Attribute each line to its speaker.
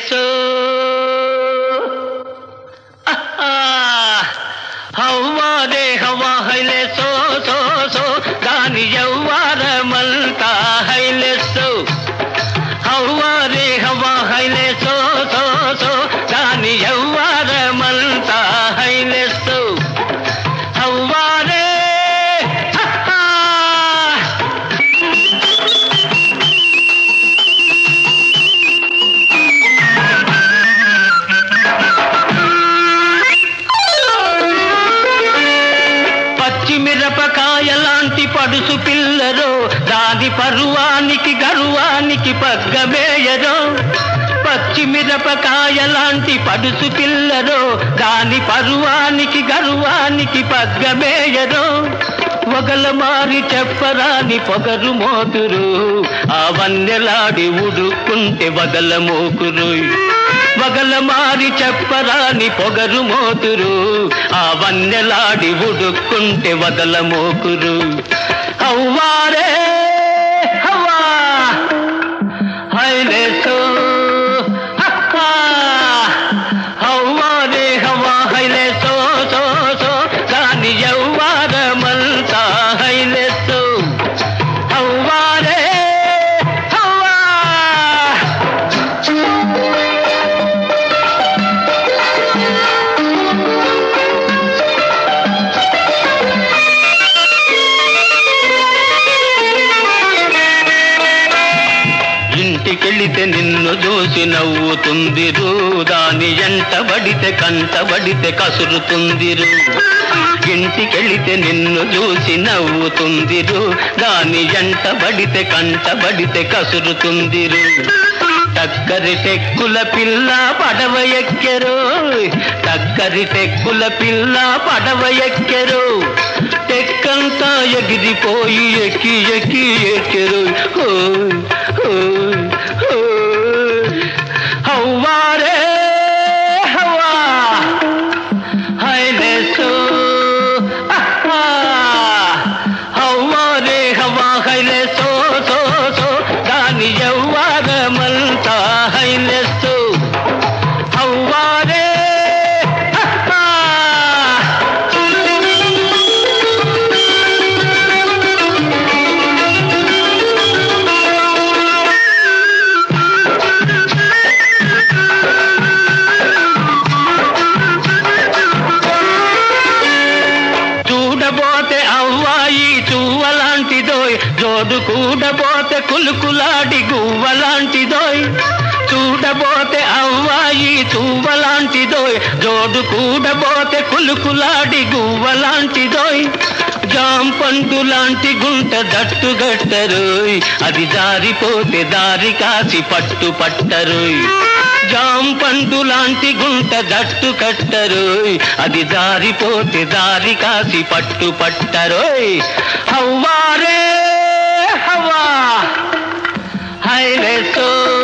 Speaker 1: హైలెస్సో హవ్వాదే హవా హైలెస్సో so so దాని యవ్వారమంతా హైలెస్సో హవ్వారే హవా హైలెస్సో సో సో దాని యవ్వారమంతా హైలెస్సో హవ్వారే హహా పచ్చిమిరపకాయ లాంటి పడుసు పిల్లరో దాని పరువానికి గర్వానికి పగ్గమేయరో పచ్చిమిరపకాయ లాంటి పడుసు పిల్లరో దాని పరువానికి గర్వానికి పగ్గమేయరో ఒకల మారి చెప్పరాని పొగరు మోతురు ఆ వన్నెలాడి ఉడుక్కుంటే వగల మోకురు వగల మారి చెప్పరాని పొగరు మోతురు ఆ వన్నెలాడి ఉడుక్కుంటే వగల మోకురు అవ్వారే హవ్వా హైలేసో హహా హవ్వారే హవ్వా హైలేసో సో సో దాని యవ్వారమంతా హైలేసో హవ్వారే హవ్వా ఇంటికెళితే నిన్ను చూసి నవ్వుతుందిరు దాని ఎంటబడితే కంటబడితే కసురుతుందిరు ఇంటికెళితే నిన్ను చూసి నవ్వుతుందిరు దాని ఎంటబడితే కంటబడితే కసురుతుందిరు టక్కరి టెక్కుల పిల్ల పడవ ఎక్కెరు టక్కరి టెక్కుల పిల్ల పడవ ఎక్కెరు టెక్కంతా ఎగిరిపోయి ఎక్కి ఎక్కి ఎక్కెరు ఓయ్, ఓయ్, ఓయ్. హవ్వారే హవ్వా హైలేసో ఆహా హవ్వారే హవ్వా హైలేసో సో సో దాని యవ్వారమంతా హైలేసో హవ్వారే ఆహా చూడబోతే అవ్వాయి చువ్వలాంటిదోయ్ జోడు కూడబోతే కులుకులాడి గువ్వలాంటిదోయ్ చూడబోతే అవ్వాయి చువ్వలాంటిదోయ్ జోడు కూడబోతే కులుకులాడి గువ్వలాంటిదోయ్ జాంపండు లాంటి గుంట దట్టుగట్టరోయ్ అది జారిపోతే దారి కాసి పట్టు పట్టరోయ్ జాంపండు లాంటి గుంట జట్టు కట్టరోయ్ అది జారిపోతే దారి కాసి పట్టు పట్టరోయ్ హవ్వారే హవ్వా హైలేసో